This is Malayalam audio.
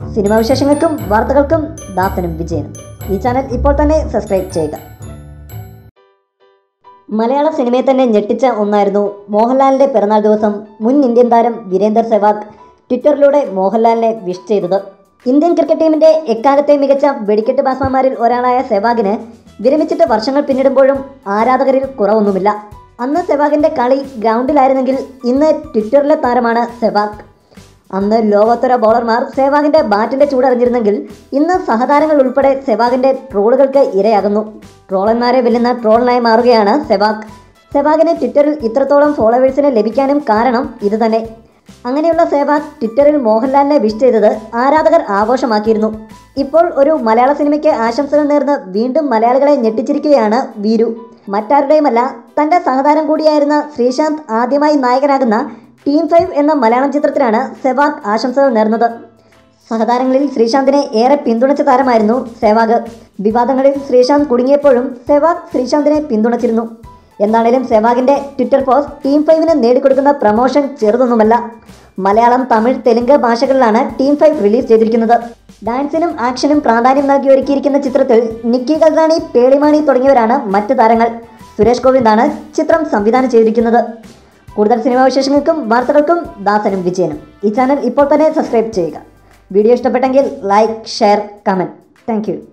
സിനിമാ വിശേഷങ്ങൾക്കും വാർത്തകൾക്കും ദാസനും വിജയനും ഈ ചാനൽ ഇപ്പോൾ തന്നെ സബ്സ്ക്രൈബ് ചെയ്യുക മലയാള സിനിമയെ തന്നെ ഞെട്ടിച്ച ഒന്നായിരുന്നു മോഹൻലാലിന്റെ പിറന്നാൾ ദിവസം മുൻ ഇന്ത്യൻ താരം വീരേന്ദർ സെവാഗ് ട്വിറ്ററിലൂടെ മോഹൻലാലിനെ വിഷ് ചെയ്തത് ഇന്ത്യൻ ക്രിക്കറ്റ് ടീമിന്റെ എക്കാലത്തെ മികച്ച വെടിക്കെട്ട് ബാറ്റ്സ്മാൻമാരിൽ ഒരാളായ സെവാഗിന് വിരമിച്ചിട്ട് വർഷങ്ങൾ പിന്നിടുമ്പോഴും ആരാധകരിൽ കുറവൊന്നുമില്ല അന്ന് സെവാഗിന്റെ കളി ഗ്രൗണ്ടിലായിരുന്നെങ്കിൽ ഇന്ന് ട്വിറ്ററിലെ താരമാണ് സെവാഗ് അന്ന് ലോകോത്തര ബൗളർമാർ സെവാഗിന്റെ ബാറ്റിന്റെ ചൂടറിഞ്ഞിരുന്നെങ്കിൽ ഇന്ന് സഹതാരങ്ങൾ ഉൾപ്പെടെ സെവാഗിന്റെ ട്രോളുകൾക്ക് ഇരയാകുന്നു ട്രോളന്മാരെ വെല്ലുന്ന ട്രോളനായി മാറുകയാണ് സെവാഗ് സെവാഗിന് ട്വിറ്ററിൽ ഇത്രത്തോളം ഫോളോവേഴ്സിനെ ലഭിക്കാനും കാരണം ഇത് തന്നെ അങ്ങനെയുള്ള സെവാഗ് ട്വിറ്ററിൽ മോഹൻലാലിനെ വിഷ് ചെയ്തത് ആരാധകർ ആഘോഷമാക്കിയിരുന്നു ഇപ്പോൾ ഒരു മലയാള സിനിമയ്ക്ക് ആശംസകൾ നേർന്ന് വീണ്ടും മലയാളികളെ ഞെട്ടിച്ചിരിക്കുകയാണ് വീരു മറ്റാരുടെയുമല്ല തന്റെ സഹതാരം കൂടിയായിരുന്ന ശ്രീശാന്ത് ആദ്യമായി നായകനാകുന്ന ടീം ഫൈവ് എന്ന മലയാളം ചിത്രത്തിലാണ് സെവാഗ് ആശംസകൾ നേർന്നത് സഹതാരങ്ങളിൽ ശ്രീശാന്തിനെ ഏറെ പിന്തുണച്ച താരമായിരുന്നു സെവാഗ് വിവാദങ്ങളിൽ ശ്രീശാന്ത് കുടുങ്ങിയപ്പോഴും സെവാഗ് ശ്രീശാന്തിനെ പിന്തുണച്ചിരുന്നു എന്നാണേലും സെവാഗിന്റെ ട്വിറ്റർ പോസ്റ്റ് ടീം ഫൈവിന് നേടിക്കൊടുക്കുന്ന പ്രമോഷൻ ചെറുതൊന്നുമല്ല മലയാളം തമിഴ് തെലുങ്ക് ഭാഷകളിലാണ് ടീം ഫൈവ് റിലീസ് ചെയ്തിരിക്കുന്നത് ഡാൻസിനും ആക്ഷനും പ്രാധാന്യം നൽകി ഒരുക്കിയിരിക്കുന്ന ചിത്രത്തിൽ നിക്കി ഗൽറാണി പേളിമാണി തുടങ്ങിയവരാണ് മറ്റ് താരങ്ങൾ സുരേഷ് ഗോവിന്ദാണ് ചിത്രം സംവിധാനം ചെയ്തിരിക്കുന്നത് കൂടുതൽ സിനിമാ വിശേഷങ്ങൾക്കും വാർത്തകൾക്കും ദാസനും വിജയനും ഈ ചാനൽ ഇപ്പോൾ തന്നെ സബ്സ്ക്രൈബ് ചെയ്യുക വീഡിയോ ഇഷ്ടപ്പെട്ടെങ്കിൽ ലൈക്ക് ഷെയർ കമൻറ്റ് താങ്ക്